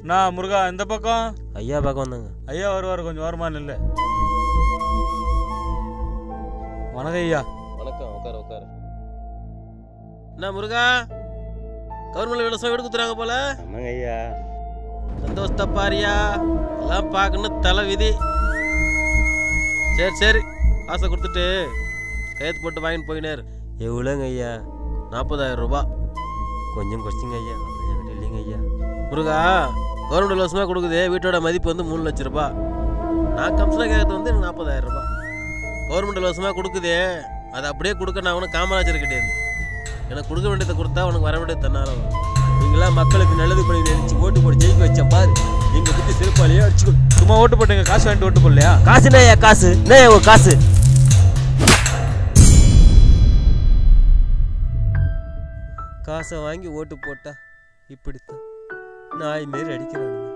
நான் முருகா இந்த பக்கம் ஐயா பார்க்க வந்தாங்க ஐயா வருவார் கொஞ்சம் வருமா இல்லை வணக்கம் ஐயா வணக்கம் உட்கார உட்கார என்ன முருகா கவர்மெண்ட் விவசாயம் வீடு குத்துறாங்க போல ஆமாங்க ஐயா சந்தோஷத்தை பாரியா எல்லாம் பார்க்கணும் தலை விதி சரி சரி ஆசை கொடுத்துட்டு கையெழுத்து போட்டு வாங்கிட்டு போயினார் எவ்வளோங்க ஐயா நாற்பதாயிரம் ரூபாய் கொஞ்சம் கொஸ்டிங்க ஐயா ஐயா கிட்ட இல்லைங்க ஐயா முருகா கவர்மெண்ட் இலவசமாக கொடுக்குது வீட்டோட மதிப்பு வந்து மூணு லட்ச ரூபாய் நான் கம்சனாக கேட்கறது வந்து எனக்கு நாற்பதாயிரம் ரூபாய் கவர்மெண்ட் இலவசமாக கொடுக்குதே அது அப்படியே கொடுக்க நான் ஒன்றும் காமராஜர் கிடையாது எனக்கு கொடுக்க வேண்டியதை கொடுத்தா உனக்கு வர வேண்டியது தன்னால வரும் நீங்களாம் மக்களுக்கு நல்லது பண்ணி நினைச்சு ஓட்டு போட்டு ஜெயிக்க வச்சேன் பாரு எங்க பத்தி சிறப்பாலேயே அடிச்சுக்கோ சும்மா ஓட்டு போட்டுங்க காசு வாங்கிட்டு ஓட்டு போடலையா காசு என்ன காசு என்ன ஒரு காசு காசை வாங்கி ஓட்டு போட்டா இப்படித்தான் நாய் மாரி அடிக்கிறானுங்க